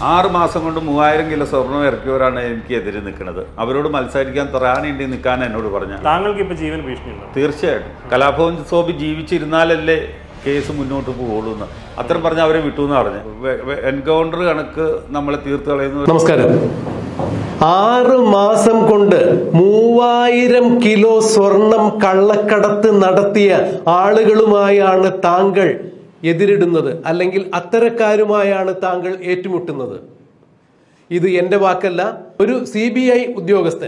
ആറ് മാസം കൊണ്ട് മൂവായിരം കിലോ സ്വർണം ഇറക്കിയവരാണ് എനിക്ക് എതിരെ നിൽക്കുന്നത് അവരോട് മത്സരിക്കാൻ ത്രാണിയുണ്ട് നിൽക്കാൻ എന്നോട് പറഞ്ഞ താങ്കൾക്ക് ഇപ്പൊ ജീവൻ ഭീഷണിയുണ്ടോ തീർച്ചയായിട്ടും കലാഭവൻ സോബി ജീവിച്ചിരുന്നാലല്ലേ കേസ് മുന്നോട്ട് പോകുള്ളൂ എന്ന് അത്രയും പറഞ്ഞ് അവരെ വിട്ടു എന്ന് പറഞ്ഞു എൻകൗണ്ടർ കണക്ക് നമ്മളെ തീർത്ത് കളയുന്നു നമസ്കാരം ആറ് മാസം കൊണ്ട് മൂവായിരം കിലോ സ്വർണം കള്ളക്കടത്ത് നടത്തിയ ആളുകളുമായാണ് താങ്കൾ എതിരിടുന്നത് അല്ലെങ്കിൽ അത്തരക്കാരുമായാണ് താങ്കൾ ഏറ്റുമുട്ടുന്നത് ഇത് എന്റെ വാക്കല്ല ഒരു സി ബി ഐ ഉദ്യോഗസ്ഥൻ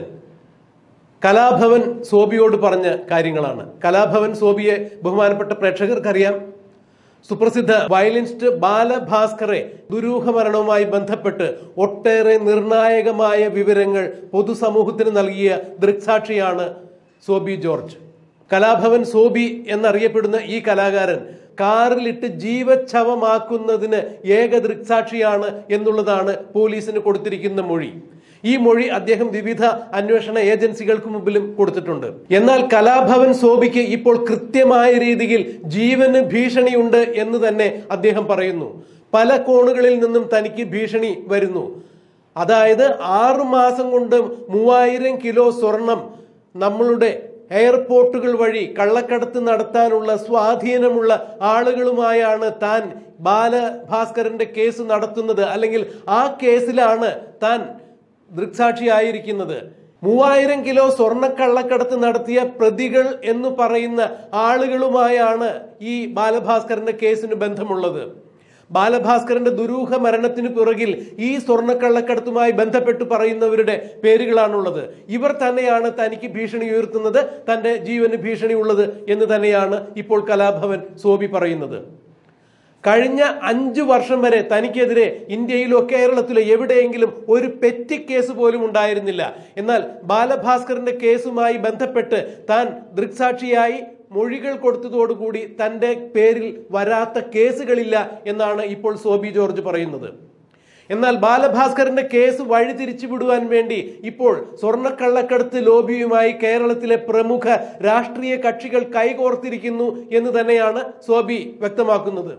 കലാഭവൻ സോബിയോട് പറഞ്ഞ കാര്യങ്ങളാണ് കലാഭവൻ സോബിയെ ബഹുമാനപ്പെട്ട പ്രേക്ഷകർക്കറിയാം സുപ്രസിദ്ധ വയലിനിസ്റ്റ് ബാലഭാസ്കറെ ദുരൂഹ മരണവുമായി ബന്ധപ്പെട്ട് ഒട്ടേറെ നിർണായകമായ വിവരങ്ങൾ പൊതുസമൂഹത്തിന് നൽകിയ ദൃക്സാക്ഷിയാണ് സോബി ജോർജ് കലാഭവൻ സോബി എന്നറിയപ്പെടുന്ന ഈ കലാകാരൻ കാറിലിട്ട് ജീവച്ഛവമാക്കുന്നതിന് ഏക ദൃക്സാക്ഷിയാണ് എന്നുള്ളതാണ് പോലീസിന് കൊടുത്തിരിക്കുന്ന മൊഴി ഈ മൊഴി അദ്ദേഹം വിവിധ അന്വേഷണ ഏജൻസികൾക്ക് മുമ്പിലും കൊടുത്തിട്ടുണ്ട് എന്നാൽ കലാഭവൻ സോബിക്ക് ഇപ്പോൾ കൃത്യമായ രീതിയിൽ ജീവന് ഭീഷണിയുണ്ട് എന്ന് തന്നെ അദ്ദേഹം പറയുന്നു പല കോണുകളിൽ നിന്നും തനിക്ക് ഭീഷണി വരുന്നു അതായത് ആറു മാസം കൊണ്ട് മൂവായിരം കിലോ സ്വർണം നമ്മളുടെ എയർപോർട്ടുകൾ വഴി കള്ളക്കടത്ത് നടത്താനുള്ള സ്വാധീനമുള്ള ആളുകളുമായാണ് താൻ ബാലഭാസ്കരന്റെ കേസ് നടത്തുന്നത് അല്ലെങ്കിൽ ആ കേസിലാണ് താൻ ദൃക്സാക്ഷിയായിരിക്കുന്നത് മൂവായിരം കിലോ സ്വർണ്ണക്കള്ളക്കടത്ത് നടത്തിയ പ്രതികൾ എന്ന് പറയുന്ന ആളുകളുമായാണ് ഈ ബാലഭാസ്കരന്റെ കേസിന് ബന്ധമുള്ളത് ബാലഭാസ്കരന്റെ ദുരൂഹ മരണത്തിന് പിറകിൽ ഈ സ്വർണ്ണക്കള്ളക്കടത്തുമായി ബന്ധപ്പെട്ട് പറയുന്നവരുടെ പേരുകളാണുള്ളത് ഇവർ തന്നെയാണ് തനിക്ക് ഭീഷണി ഉയർത്തുന്നത് തന്റെ ജീവന് ഭീഷണി ഉള്ളത് എന്ന് തന്നെയാണ് ഇപ്പോൾ കലാഭവൻ സോബി പറയുന്നത് കഴിഞ്ഞ അഞ്ചു വർഷം വരെ തനിക്കെതിരെ ഇന്ത്യയിലോ കേരളത്തിലോ എവിടെയെങ്കിലും ഒരു പെറ്റി കേസ് പോലും ഉണ്ടായിരുന്നില്ല എന്നാൽ ബാലഭാസ്കറിന്റെ കേസുമായി ബന്ധപ്പെട്ട് താൻ ദൃക്സാക്ഷിയായി മൊഴികൾ കൊടുത്തതോടുകൂടി തന്റെ പേരിൽ വരാത്ത കേസുകളില്ല എന്നാണ് ഇപ്പോൾ സോബി ജോർജ് പറയുന്നത് എന്നാൽ ബാലഭാസ്കറിന്റെ കേസ് വഴിതിരിച്ചു വിടുവാൻ വേണ്ടി ഇപ്പോൾ സ്വർണ്ണക്കള്ളക്കടത്ത് ലോബിയുമായി കേരളത്തിലെ പ്രമുഖ രാഷ്ട്രീയ കക്ഷികൾ കൈകോർത്തിരിക്കുന്നു എന്ന് തന്നെയാണ് സോബി വ്യക്തമാക്കുന്നത്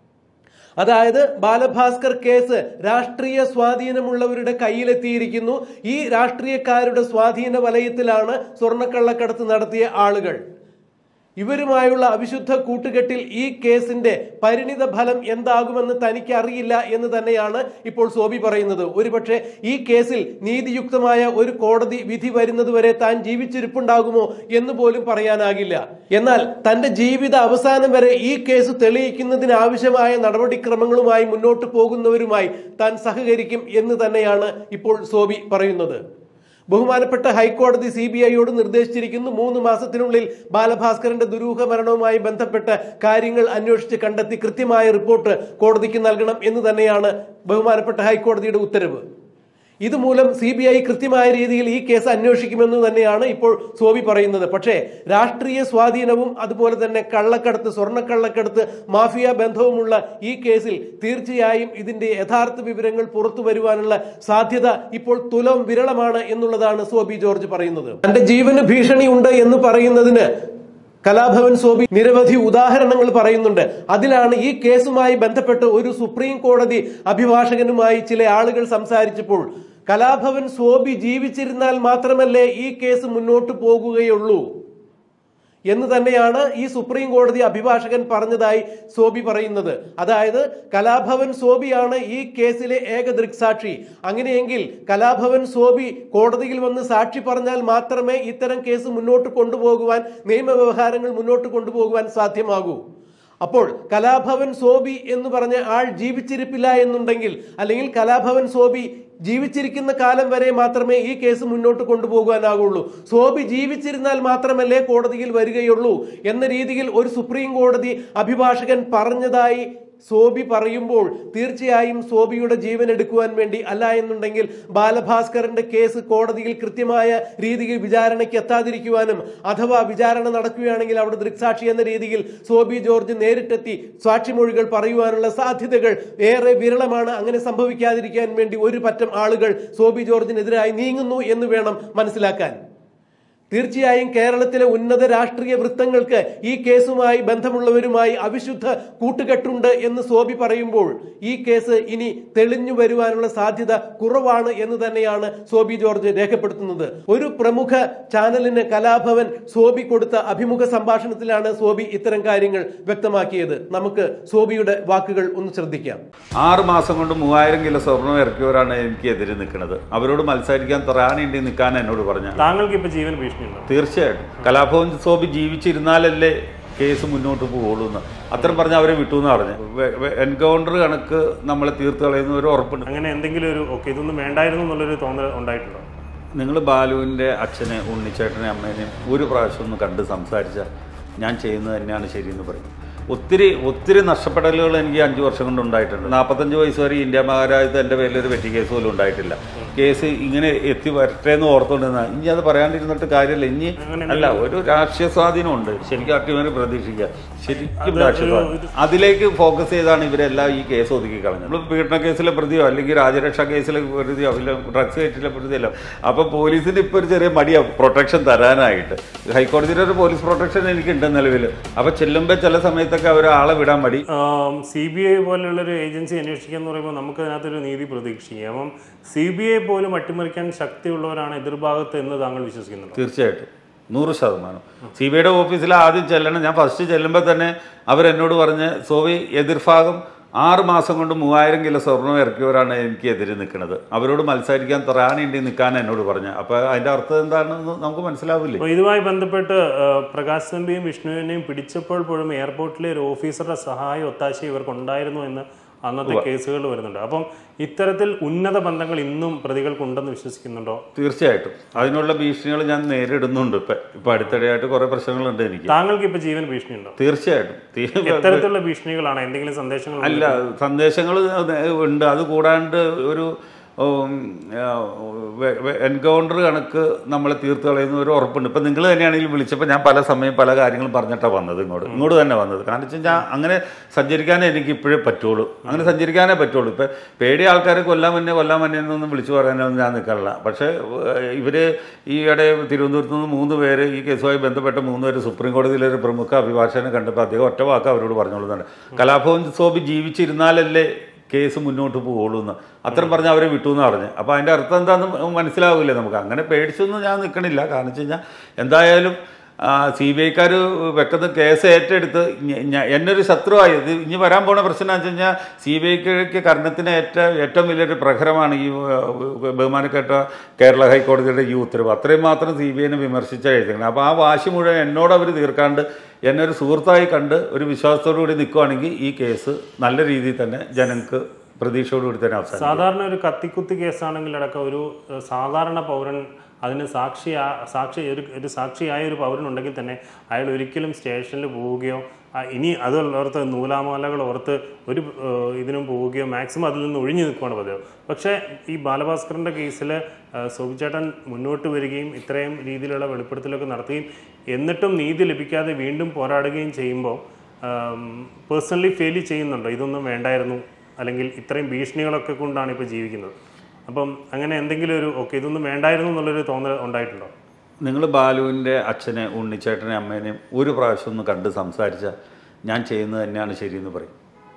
അതായത് ബാലഭാസ്കർ കേസ് രാഷ്ട്രീയ സ്വാധീനമുള്ളവരുടെ കയ്യിലെത്തിയിരിക്കുന്നു ഈ രാഷ്ട്രീയക്കാരുടെ സ്വാധീന വലയത്തിലാണ് സ്വർണ്ണക്കള്ളക്കടത്ത് നടത്തിയ ആളുകൾ ഇവരുമായുള്ള അവിശുദ്ധ കൂട്ടുകെട്ടിൽ ഈ കേസിന്റെ പരിണിത ഫലം എന്താകുമെന്ന് തനിക്ക് അറിയില്ല എന്ന് തന്നെയാണ് ഇപ്പോൾ സോബി പറയുന്നത് ഒരുപക്ഷെ ഈ കേസിൽ നീതിയുക്തമായ ഒരു കോടതി വിധി വരുന്നതുവരെ താൻ ജീവിച്ചിരിപ്പുണ്ടാകുമോ എന്ന് പോലും പറയാനാകില്ല എന്നാൽ തന്റെ ജീവിത അവസാനം വരെ ഈ കേസ് തെളിയിക്കുന്നതിന് ആവശ്യമായ നടപടിക്രമങ്ങളുമായി മുന്നോട്ട് പോകുന്നവരുമായി താൻ സഹകരിക്കും എന്ന് തന്നെയാണ് ഇപ്പോൾ സോബി പറയുന്നത് ബഹുമാനപ്പെട്ട ഹൈക്കോടതി സി ബി ഐയോട് നിർദ്ദേശിച്ചിരിക്കുന്നു മൂന്ന് മാസത്തിനുള്ളിൽ ബാലഭാസ്കറിന്റെ ദുരൂഹ മരണവുമായി ബന്ധപ്പെട്ട കാര്യങ്ങൾ അന്വേഷിച്ച് കണ്ടെത്തി കൃത്യമായ റിപ്പോർട്ട് കോടതിക്ക് നൽകണം എന്ന് തന്നെയാണ് ബഹുമാനപ്പെട്ട ഹൈക്കോടതിയുടെ ഉത്തരവ് ഇതുമൂലം സി ബി ഐ കൃത്യമായ രീതിയിൽ ഈ കേസ് അന്വേഷിക്കുമെന്ന് തന്നെയാണ് ഇപ്പോൾ സോബി പറയുന്നത് പക്ഷേ രാഷ്ട്രീയ സ്വാധീനവും അതുപോലെ തന്നെ കള്ളക്കടത്ത് സ്വർണ്ണക്കള്ളക്കടത്ത് മാഫിയ ബന്ധവുമുള്ള ഈ കേസിൽ തീർച്ചയായും ഇതിന്റെ യഥാർത്ഥ വിവരങ്ങൾ പുറത്തു വരുവാനുള്ള സാധ്യത ഇപ്പോൾ തുലം വിരളമാണ് എന്നുള്ളതാണ് സോബി ജോർജ് പറയുന്നത് തന്റെ ജീവന് ഭീഷണി ഉണ്ട് എന്ന് പറയുന്നതിന് കലാഭവൻ സോബി നിരവധി ഉദാഹരണങ്ങൾ പറയുന്നുണ്ട് അതിലാണ് ഈ കേസുമായി ബന്ധപ്പെട്ട് ഒരു സുപ്രീം കോടതി അഭിഭാഷകനുമായി ചില ആളുകൾ സംസാരിച്ചപ്പോൾ കലാഭവൻ സോബി ജീവിച്ചിരുന്നാൽ മാത്രമല്ലേ ഈ കേസ് മുന്നോട്ട് പോകുകയുള്ളൂ എന്ന് തന്നെയാണ് ഈ സുപ്രീം കോടതി അഭിഭാഷകൻ പറഞ്ഞതായി സോബി പറയുന്നത് അതായത് കലാഭവൻ സോബിയാണ് ഈ കേസിലെ ഏക ദൃക്സാക്ഷി അങ്ങനെയെങ്കിൽ കലാഭവൻ സോബി കോടതിയിൽ വന്ന് സാക്ഷി പറഞ്ഞാൽ മാത്രമേ ഇത്തരം കേസ് മുന്നോട്ട് കൊണ്ടുപോകുവാൻ നിയമവ്യവഹാരങ്ങൾ മുന്നോട്ട് കൊണ്ടുപോകുവാൻ സാധ്യമാകൂ അപ്പോൾ കലാഭവൻ സോബി എന്ന് പറഞ്ഞ ആൾ ജീവിച്ചിരിപ്പില്ല എന്നുണ്ടെങ്കിൽ അല്ലെങ്കിൽ കലാഭവൻ സോബി ജീവിച്ചിരിക്കുന്ന കാലം വരെ മാത്രമേ ഈ കേസ് മുന്നോട്ട് കൊണ്ടുപോകാനാകുള്ളൂ സോബി ജീവിച്ചിരുന്നാൽ മാത്രമല്ലേ കോടതിയിൽ വരികയുള്ളൂ എന്ന രീതിയിൽ ഒരു സുപ്രീം കോടതി അഭിഭാഷകൻ പറഞ്ഞതായി സോബി പറയുമ്പോൾ തീർച്ചയായും സോബിയുടെ ജീവൻ എടുക്കുവാൻ വേണ്ടി അല്ല എന്നുണ്ടെങ്കിൽ ബാലഭാസ്കറിന്റെ കേസ് കോടതിയിൽ കൃത്യമായ രീതിയിൽ വിചാരണയ്ക്ക് എത്താതിരിക്കുവാനും അഥവാ വിചാരണ നടക്കുകയാണെങ്കിൽ അവിടെ ദൃക്സാക്ഷി എന്ന രീതിയിൽ സോബി ജോർജ് നേരിട്ടെത്തി സാക്ഷിമൊഴികൾ പറയുവാനുള്ള സാധ്യതകൾ ഏറെ വിരളമാണ് അങ്ങനെ സംഭവിക്കാതിരിക്കാൻ വേണ്ടി ഒരു പറ്റം ആളുകൾ സോബി ജോർജിനെതിരായി നീങ്ങുന്നു എന്ന് വേണം മനസ്സിലാക്കാൻ തീർച്ചയായും കേരളത്തിലെ ഉന്നത രാഷ്ട്രീയ വൃത്തങ്ങൾക്ക് ഈ കേസുമായി ബന്ധമുള്ളവരുമായി അവിശുദ്ധ കൂട്ടുകെട്ടുണ്ട് എന്ന് സോബി പറയുമ്പോൾ ഈ കേസ് ഇനി തെളിഞ്ഞു വരുവാനുള്ള സാധ്യത കുറവാണ് എന്ന് തന്നെയാണ് സോബി ജോർജ് രേഖപ്പെടുത്തുന്നത് ഒരു പ്രമുഖ ചാനലിന് കലാഭവൻ സോബി കൊടുത്ത അഭിമുഖ സംഭാഷണത്തിലാണ് സോബി ഇത്തരം കാര്യങ്ങൾ വ്യക്തമാക്കിയത് നമുക്ക് സോബിയുടെ വാക്കുകൾ ഒന്ന് ശ്രദ്ധിക്കാം ആറ് മാസം കൊണ്ട് മൂവായിരം കിലോ സ്വർണം ഇറക്കിയവരാണ് എനിക്ക് എതിരെ നിൽക്കുന്നത് അവരോട് മത്സരിക്കാൻ ത്രാണിയുണ്ട് നിൽക്കാൻ എന്നോട് പറഞ്ഞ താങ്കൾക്ക് ഇപ്പൊ ജീവൻ ഭീഷണിയുണ്ടോ തീർച്ചയായിട്ടും കലാഭവൻ സോബി ജീവിച്ചിരുന്നാലല്ലേ കേസ് മുന്നോട്ട് പോകുള്ളൂ എന്ന് അത്രയും പറഞ്ഞ് അവരെ വിട്ടു എന്ന് പറഞ്ഞു എൻകൗണ്ടർ കണക്ക് നമ്മളെ തീർത്ത് കളയുന്ന ഒരു ഉറപ്പുണ്ട് അങ്ങനെ എന്തെങ്കിലും ഒരു ഓക്കെ ഇതൊന്നും വേണ്ടായിരുന്നു എന്നുള്ളൊരു തോന്നൽ ഉണ്ടായിട്ടുണ്ടോ നിങ്ങൾ ബാലുവിൻ്റെ അച്ഛനെ ഉണ്ണിച്ചേട്ടനെ അമ്മേനെയും ഒരു പ്രാവശ്യം ഒന്ന് കണ്ട് സംസാരിച്ചാൽ ഞാൻ ചെയ്യുന്നത് തന്നെയാണ് ശരിയെന്ന് പറയും ഒത്തിരി ഒത്തിരി നഷ്ടപ്പെടലുകൾ എനിക്ക് അഞ്ച് വർഷം കൊണ്ട് ഉണ്ടായിട്ടുണ്ട് നാൽപ്പത്തഞ്ച് വയസ്സ് വരെ ഇന്ത്യ മഹാരാജ്യത്ത് എൻ്റെ പേരിൽ ഒരു വെറ്റി കേസ് പോലും ഉണ്ടായിട്ടില്ല കേസ് ഇങ്ങനെ എത്തി വരട്ടെ എന്ന് ഓർത്തുകൊണ്ടിരുന്ന ഇനി അത് പറയാണ്ടിരുന്നിട്ട് കാര്യമില്ല ഇനി അല്ല ഒരു രാഷ്ട്രീയ സ്വാധീനം ഉണ്ട് ശരിക്കും അട്ടിമറി പ്രതീക്ഷിക്കുക ശരിക്കും രാഷ്ട്രീയ സ്വാധീനം അതിലേക്ക് ഫോക്കസ് ചെയ്താണ് ഇവരെല്ലാം ഈ കേസ് ഒതുക്കി കളഞ്ഞത് നമ്മൾ പീഡന കേസിലെ പ്രതിയോ അല്ലെങ്കിൽ രാജരക്ഷാ കേസിലെ പ്രതിയോ ഇല്ല ഡ്രഗ്സ് കേസിലെ പ്രതിയല്ലോ അപ്പൊ പോലീസിന് ഇപ്പൊ ഒരു ചെറിയ മടിയാ പ്രൊട്ടക്ഷൻ തരാനായിട്ട് ഹൈക്കോടതിയുടെ ഒരു പോലീസ് പ്രൊട്ടക്ഷൻ എനിക്കുണ്ട് നിലവിൽ അപ്പൊ ചെല്ലുമ്പോൾ ചില സമയത്തൊക്കെ അവർ ആളെ വിടാൻ മടി സി ബി ഐ പോലുള്ളൊരു ഏജൻസി അന്വേഷിക്കുക എന്ന് പറയുമ്പോൾ നമുക്ക് അതിനകത്തൊരു നീതി പ്രതീക്ഷിക്കാം അപ്പം സി ബി ഐ പോലും അട്ടിമറിക്കാൻ ശക്തിയുള്ളവരാണ് എതിർഭാഗത്ത് എന്ന് താങ്കൾ വിശ്വസിക്കുന്നുണ്ടോ തീർച്ചയായിട്ടും നൂറ് ശതമാനം സി ബി ഐയുടെ ഓഫീസിൽ ആദ്യം ചെല്ലണം ഞാൻ ഫസ്റ്റ് ചെല്ലുമ്പോൾ തന്നെ അവരെന്നോട് പറഞ്ഞ് സോവി എതിർഭാഗം ആറ് മാസം കൊണ്ട് മൂവായിരം കിലോ സ്വർണം ഇറക്കിയവരാണ് എനിക്ക് എതിരെ നിൽക്കുന്നത് അവരോട് മത്സരിക്കാൻ ത്രാണിയുണ്ട് നിൽക്കാൻ എന്നോട് പറഞ്ഞു അപ്പോൾ അതിൻ്റെ അർത്ഥം എന്താണെന്ന് നമുക്ക് മനസ്സിലാവില്ലേ അപ്പോൾ ഇതുമായി ബന്ധപ്പെട്ട് ആ, പ്രകാശ് തമ്പിയും വിഷ്ണുവിനെയും പിടിച്ചപ്പോൾ പോലും എയർപോർട്ടിലെ ഒരു ഓഫീസറുടെ സഹായം ഒത്താശ ഇവർക്ക് ഉണ്ടായിരുന്നു എന്ന് അന്നത്തെ കേസുകൾ വരുന്നുണ്ട് അപ്പം ഇത്തരത്തിൽ ഉന്നത ബന്ധങ്ങൾ ഇന്നും പ്രതികൾക്കുണ്ടെന്ന് വിശ്വസിക്കുന്നുണ്ടോ തീർച്ചയായിട്ടും അതിനുള്ള ഭീഷണികൾ ഞാൻ നേരിടുന്നുണ്ട് ഇപ്പം ഇപ്പം അടുത്തിടെയായിട്ട് കുറേ പ്രശ്നങ്ങളുണ്ട് എനിക്ക് താങ്കൾക്ക് ഇപ്പൊ ജീവൻ ഭീഷണിയുണ്ടോ തീർച്ചയായിട്ടും തീ- എത്തരത്തിലുള്ള ഭീഷണികളാണ് എന്തെങ്കിലും സന്ദേശങ്ങൾ അല്ല സന്ദേശങ്ങൾ ഉണ്ട് അത് കൂടാണ്ട് ഒരു എൻകൗണ്ടർ കണക്ക് നമ്മളെ തീർത്ത് കളയുന്ന ഒരു ഉറപ്പുണ്ട് ഇപ്പം നിങ്ങൾ തന്നെയാണെങ്കിലും വിളിച്ചപ്പോൾ ഞാൻ പല സമയം പല കാര്യങ്ങളും പറഞ്ഞിട്ടാണ് വന്നത് ഇങ്ങോട്ട് ഇങ്ങോട്ട് തന്നെ വന്നത് കാരണം വെച്ചാൽ ഞാൻ അങ്ങനെ സഞ്ചരിക്കാനേ എനിക്ക് ഇപ്പോഴേ പറ്റുള്ളൂ അങ്ങനെ സഞ്ചരിക്കാനേ പറ്റുള്ളൂ ഇപ്പം പേടി ആൾക്കാരെ കൊല്ലാൻ മുന്നേ കൊല്ലാൻ മുന്നേ എന്നൊന്നും വിളിച്ചു പറയാനൊന്നും ഞാൻ നിൽക്കാറില്ല പക്ഷേ ഇവർ ഈയിടെ തിരുവനന്തപുരത്ത് നിന്ന് മൂന്ന് പേര് ഈ കേസുമായി ബന്ധപ്പെട്ട മൂന്ന് പേര് സുപ്രീം കോടതിയിലെ ഒരു പ്രമുഖ അഭിഭാഷകനെ കണ്ടപ്പോൾ അദ്ദേഹം ഒറ്റ വാക്ക് അവരോട് പറഞ്ഞോളുന്നുണ്ട് കലാഭവൻ സോബി ജീവിച്ചിരുന്നാലല്ലേ കേസ് മുന്നോട്ട് പോകുള്ളൂ എന്ന് അത്രയും പറഞ്ഞ് അവരെ വിട്ടു എന്ന് പറഞ്ഞു അപ്പോൾ അതിൻ്റെ അർത്ഥം എന്താണെന്ന് മനസ്സിലാവില്ലേ നമുക്ക് അങ്ങനെ പേടിച്ചൊന്നും ഞാൻ നിൽക്കണില്ല കാരണം വെച്ച് കഴിഞ്ഞാൽ എന്തായാലും സി ബി ഐക്കാർ വെക്കുന്ന കേസ് ഏറ്റെടുത്ത് ഞ- ഞ- എന്നൊരു ശത്രുവായി ഇത് ഇനി വരാൻ പോണ പ്രശ്നം എന്ന് വെച്ച് കഴിഞ്ഞാൽ സി ബി ഐക്ക് കർണത്തിന് ഏറ്റവും ഏറ്റവും വലിയൊരു പ്രഹരമാണ് ഈ ഏഹ്, ബഹുമാനപ്പെട്ട കേരള ഹൈക്കോടതിയുടെ ഈ ഉത്തരവ് അത്രയും മാത്രം സി ബി ഐനെ വിമർശിച്ചാൽ എഴുതിക്കണം അപ്പോൾ ആ വാശി മുഴുവൻ എന്നോട് അവർ തീർക്കാണ്ട് എന്നെ ഒരു സുഹൃത്തായി കണ്ട് ഒരു വിശ്വാസത്തോടു കൂടി നിൽക്കുവാണെങ്കിൽ ഈ കേസ് നല്ല രീതിയിൽ തന്നെ ജനങ്ങൾക്ക് പ്രതീക്ഷയോടുകൂടി തന്നെ അവസാനം സാധാരണ ഒരു കത്തിക്കുത്തി കേസാണെങ്കിൽ അടക്കം ഒരു ഏഹ്, സാധാരണ പൗരൻ അതിന് സാക്ഷി സാക്ഷി ഒരു ഒരു സാക്ഷിയായ ഒരു പൗരൻ ഉണ്ടെങ്കിൽ തന്നെ അയാൾ ഒരിക്കലും സ്റ്റേഷനിൽ പോവുകയോ ആ, ഇനി അത് ഓർത്ത് നൂലാമാലകൾ ഓർത്ത് ഒരു ഏഹ്, ഇതിനും പോവുകയോ മാക്സിമം അതിൽ നിന്ന് ഒഴിഞ്ഞു നിൽക്കുകയാണ് പതിവ് പക്ഷേ ഈ ബാലഭാസ്കറിൻ്റെ കേസിൽ സോബിച്ചേട്ടൻ മുന്നോട്ട് വരികയും ഇത്രയും രീതിയിലുള്ള വെളിപ്പെടുത്തലൊക്കെ നടത്തുകയും എന്നിട്ടും നീതി ലഭിക്കാതെ വീണ്ടും പോരാടുകയും ചെയ്യുമ്പോൾ പേഴ്സണലി ഫെയിൽ ചെയ്യുന്നുണ്ടോ ഇതൊന്നും വേണ്ടായിരുന്നു അല്ലെങ്കിൽ ഇത്രയും ഭീഷണികളൊക്കെ കൊണ്ടാണ് ഇപ്പോൾ ജീവിക്കുന്നത് അപ്പം അങ്ങനെ എന്തെങ്കിലും ഒരു ഓക്കെ ഇതൊന്നും വേണ്ടായിരുന്നു എന്നുള്ളൊരു തോന്നൽ ഉണ്ടായിട്ടുണ്ടോ നിങ്ങൾ ബാലുവിൻ്റെ അച്ഛനെ ഉണ്ണിച്ചേട്ടനെ അമ്മേനെയും ഒരു പ്രാവശ്യം ഒന്ന് കണ്ട് സംസാരിച്ചാൽ ഞാൻ ചെയ്യുന്നത് തന്നെയാണ് ശരിയെന്ന് പറയും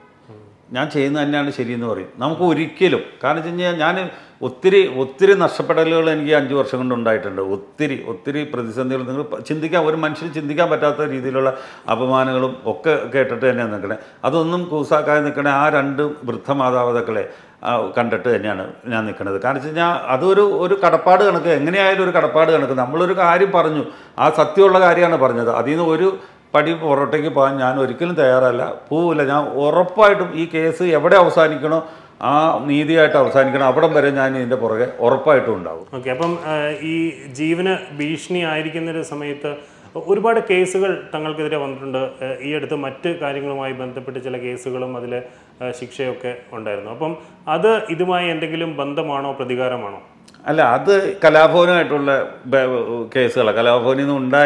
ഞാൻ ചെയ്യുന്നത് തന്നെയാണ് ശരിയെന്ന് പറയും നമുക്ക് ഒരിക്കലും കാരണം വെച്ച് കഴിഞ്ഞാൽ ഞാൻ ഒത്തിരി ഒത്തിരി നഷ്ടപ്പെടലുകൾ എനിക്ക് അഞ്ച് വർഷം കൊണ്ട് ഉണ്ടായിട്ടുണ്ട് ഒത്തിരി ഒത്തിരി പ്രതിസന്ധികൾ നിങ്ങൾ പ- ചിന്തിക്കാൻ ഒരു മനുഷ്യന് ചിന്തിക്കാൻ പറ്റാത്ത രീതിയിലുള്ള അപമാനങ്ങളും ഒക്കെ കേട്ടിട്ട് തന്നെയാണ് നിൽക്കണേ അതൊന്നും കൂസാക്കാതെ നിൽക്കണേ ആ രണ്ട് വൃദ്ധമാതാപിതാക്കളെ ആ, കണ്ടിട്ട് തന്നെയാണ് ഞാൻ നിൽക്കുന്നത് കാരണം വെച്ച് കഴിഞ്ഞാൽ അതൊരു ഒരു കടപ്പാട് കണക്ക് എങ്ങനെയായാലും ഒരു കടപ്പാട് കണക്ക് നമ്മളൊരു കാര്യം പറഞ്ഞു ആ സത്യമുള്ള കാര്യമാണ് പറഞ്ഞത് അതിൽ നിന്ന് ഒരു പടി പുറത്തേക്ക് പോകാൻ ഞാൻ ഒരിക്കലും തയ്യാറല്ല പോവില്ല ഞാൻ ഉറപ്പായിട്ടും ഈ കേസ് എവിടെ അവസാനിക്കണോ ആ നീതിയായിട്ട് അവസാനിക്കണം അവിടം വരെ ഞാൻ ഇതിൻ്റെ പുറകെ ഉറപ്പായിട്ടും ഉണ്ടാവും ഓക്കെ അപ്പം ആ, ഈ ജീവന് ഭീഷണി ആയിരിക്കുന്ന ഒരു സമയത്ത് ഒരുപാട് കേസുകൾ തങ്ങൾക്കെതിരെ വന്നിട്ടുണ്ട് ആ, ഈ അടുത്ത് മറ്റ് കാര്യങ്ങളുമായി ബന്ധപ്പെട്ട് ചില കേസുകളും അതിൽ ശിക്ഷയൊക്കെ ഉണ്ടായിരുന്നു അപ്പം അത് ഇതുമായി എന്തെങ്കിലും ബന്ധമാണോ പ്രതികാരമാണോ അല്ല അത് കലാഭവനുമായിട്ടുള്ള ബ- കേസുകളാണ് കലാഭവനിൽ നിന്ന് ഉണ്ടായി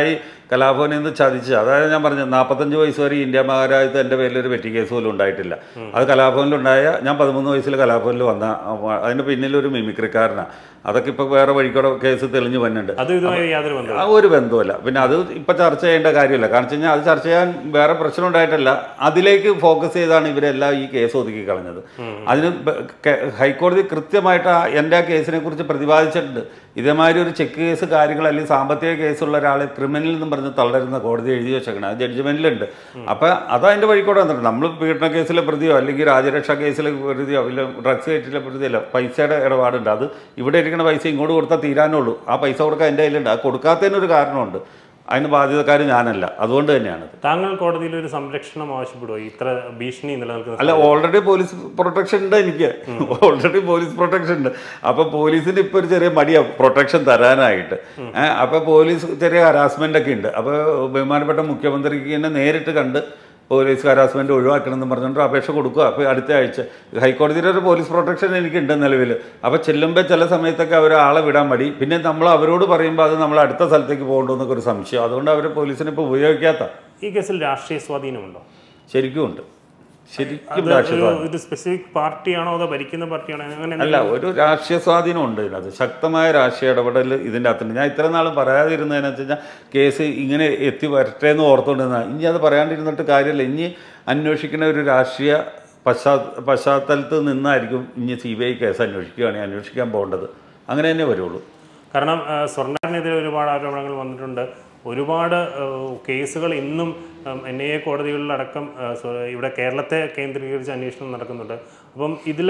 കലാഭവനിൽ നിന്ന് ചതിച്ച് അതായത് ഞാൻ പറഞ്ഞു നാൽപ്പത്തഞ്ച് വയസ്സ് വരെ ഇന്ത്യ മഹാരാജ്യത്ത് എൻ്റെ പേരിൽ ഒരു വെറ്റി കേസ് പോലും ഉണ്ടായിട്ടില്ല അത് കലാഭവനിലുണ്ടായ ഞാൻ പതിമൂന്ന് വയസ്സിൽ കലാഭവനിൽ വന്ന അഹ് അതിൻ്റെ പിന്നിൽ ഒരു മിമിക്രിക്കാരനാണ് അതൊക്കെ ഇപ്പോൾ വേറെ വഴിക്കൂടെ കേസ് തെളിഞ്ഞു വന്നിട്ടുണ്ട് അത് ഇതുമായി യാതൊരു ബന്ധവും ആ ഒരു ബന്ധവുമില്ല പിന്നെ അത് ഇപ്പൊ ചർച്ച ചെയ്യേണ്ട കാര്യമില്ല കാരണം വെച്ച് കഴിഞ്ഞാൽ അത് ചർച്ച ചെയ്യാൻ വേറെ പ്രശ്നം ഉണ്ടായിട്ടല്ല അതിലേക്ക് ഫോക്കസ് ചെയ്താണ് ഇവരെല്ലാം ഈ കേസ് ഒതുക്കി കളഞ്ഞത് അതിന് ബ- കെ- ഹൈക്കോടതി കൃത്യമായിട്ട് ആ എൻ്റെ ആ കേസിനെ കുറിച്ച് പ്രതിപാദിച്ചിട്ടുണ്ട് ഇതേമാതിരി ഒരു ചെക്ക് കേസ് കാര്യങ്ങൾ അല്ലെങ്കിൽ സാമ്പത്തിക കേസുള്ള ഒരാളെ ക്രിമിനൽ എന്നും പറഞ്ഞ് തളരുന്ന കോടതി എഴുതി വെച്ചേക്കണം അത് ജഡ്ജ്മെന്റിലുണ്ട് അപ്പൊ അത് അതിന്റെ വഴിക്കൂടെ വന്നിട്ടുണ്ട് നമ്മൾ പീഡന കേസിലെ പ്രതിയോ അല്ലെങ്കിൽ രാജരക്ഷാ കേസിലെ പ്രതിയോ ഇല്ല ഡ്രഗ്സ് കേസിലെ പ്രതിയോ അല്ല പൈസയുടെ ഇടപാടുണ്ട് അത് ഇവിടെ ഇരിക്കുന്ന പൈസ ഇങ്ങോട്ട് കൊടുത്താൽ തീരാനുള്ളൂ ആ പൈസ കൊടുക്കാൻ എൻ്റെ കയ്യിലുണ്ട് ആ കൊടുക്കാത്തതിനൊരു കാരണമുണ്ട് അതിന് ബാധ്യതക്കാർ ഞാനല്ല അതുകൊണ്ട് തന്നെയാണ് താങ്കൾ കോടതിയിൽ ഒരു സംരക്ഷണം ആവശ്യപ്പെടുമോ ഇത്ര ഭീഷണി നിലനിൽക്കുന്ന അല്ല ഓൾറെഡി പോലീസ് പ്രൊട്ടക്ഷൻ ഉണ്ട് എനിക്ക് ഓൾറെഡി പോലീസ് പ്രൊട്ടക്ഷൻ ഉണ്ട് അപ്പൊ പോലീസിന് ഇപ്പൊ ഒരു ചെറിയ മടിയാ പ്രൊട്ടക്ഷൻ തരാനായിട്ട് ഏഹ് അപ്പൊ പോലീസ് ചെറിയ ഹരാസ്മെന്റ് ഒക്കെ ഉണ്ട് അപ്പൊ ബഹുമാനപ്പെട്ട മുഖ്യമന്ത്രിക്ക് തന്നെ നേരിട്ട് കണ്ട് പോലീസ് ഹരാസ്മെന്റ് ഒഴിവാക്കണം എന്ന് പറഞ്ഞിട്ട് അപേക്ഷ കൊടുക്കുക അപ്പോൾ അടുത്ത ആഴ്ച ഹൈക്കോടതിയുടെ ഒരു പോലീസ് പ്രൊട്ടക്ഷൻ എനിക്കുണ്ട് നിലവിൽ അപ്പോൾ ചെല്ലുമ്പോൾ ചില സമയത്തൊക്കെ അവർ ആളെ വിടാൻ മടി പിന്നെ നമ്മൾ അവരോട് പറയുമ്പോൾ അത് നമ്മൾ അടുത്ത സ്ഥലത്തേക്ക് പോകണ്ടെന്നൊക്കെ ഒരു സംശയം അതുകൊണ്ട് അവർ പോലീസിനെ ഇപ്പോൾ ഉപയോഗിക്കാത്ത ഈ കേസിൽ രാഷ്ട്രീയ സ്വാധീനമുണ്ടോ ശരിക്കും ഉണ്ട് ശരിക്കും അത് രാഷ്ട്രീയ ഒരു ഇത് സ്പെസിഫിക് പാർട്ടിയാണോ അതോ ഭരിക്കുന്ന പാർട്ടിയാണോ അങ്ങനെ അല്ല ഒരു രാഷ്ട്രീയ സ്വാധീനം ഉണ്ട് ഇതിനകത്ത് ശക്തമായ രാഷ്ട്രീയ ഇടപെടൽ ഇതിൻ്റെ അകത്തുണ്ട് ഞാൻ ഇത്ര നാളും പറയാതിരുന്നതെന്ന് വെച്ച് കഴിഞ്ഞാൽ കേസ് ഇങ്ങനെ എത്തി വരട്ടെ എന്ന് ഓർത്തുകൊണ്ടിരുന്ന ഇനി അത് പറയാണ്ടിരുന്നിട്ട് കാര്യമില്ല ഇനി അന്വേഷിക്കുന്ന ഒരു രാഷ്ട്രീയ പശ്ചാ പശ്ചാത്തലത്ത് നിന്നായിരിക്കും ഇനി സി ബി ഐ കേസ് അന്വേഷിക്കുകയാണെങ്കിൽ അന്വേഷിക്കാൻ പോകേണ്ടത് അങ്ങനെ തന്നെ വരുള്ളൂ കാരണം ആ, സ്വർണ്ണത്തിനെതിരെ ഒരുപാട് ആരോപണങ്ങൾ വന്നിട്ടുണ്ട് ഒരുപാട് ആ, കേസുകൾ ഇന്നും എൻ ഐ എ കോടതികളിലടക്കം ആ, സ്വ- ഇവിടെ കേരളത്തെ കേന്ദ്രീകരിച്ച് അന്വേഷണം നടക്കുന്നുണ്ട് അപ്പം ഇതിൽ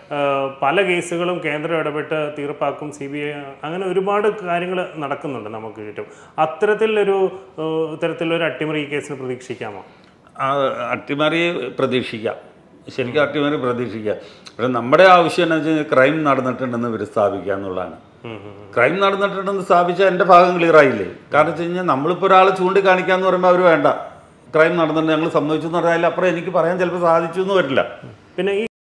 പല കേസുകളും കേന്ദ്രം ഇടപെട്ട് തീർപ്പാക്കും സി ബി ഐ അങ്ങനെ ഒരുപാട് കാര്യങ്ങൾ നടക്കുന്നുണ്ട് നമുക്ക് ചുറ്റും അത്തരത്തിലൊരു ആ, ഇത്തരത്തിലൊരു അട്ടിമറി ഈ കേസിന് പ്രതീക്ഷിക്കാമോ ആ അട്ടിമറി പ്രതീക്ഷിക്കാം ശരിക്കും അട്ടിമറി പ്രതീക്ഷിക്കാം പക്ഷെ നമ്മുടെ ആവശ്യം എന്ന് വെച്ചാൽ ക്രൈം നടന്നിട്ടുണ്ടെന്ന് ഇവർ സ്ഥാപിക്കുക എന്നുള്ളതാണ് ക്രൈം നടന്നിട്ടുണ്ടെന്ന് സ്ഥാപിച്ചാൽ എൻ്റെ ഭാഗം ക്ലിയർ ആയില്ലേ കാരണം വെച്ച് കഴിഞ്ഞാൽ നമ്മളിപ്പോൾ ഒരാളെ ചൂണ്ടിക്കാണിക്കാന്ന് പറയുമ്പോൾ അവർ വേണ്ട ക്രൈം നടന്നിട്ടുണ്ട് ഞങ്ങൾ സമ്മതിച്ചു എന്ന് പറഞ്ഞാൽ അപ്പുറം എനിക്ക് പറയാൻ ചിലപ്പോൾ സാധിച്ചു എന്ന് വരില്ല പിന്നെ ഈ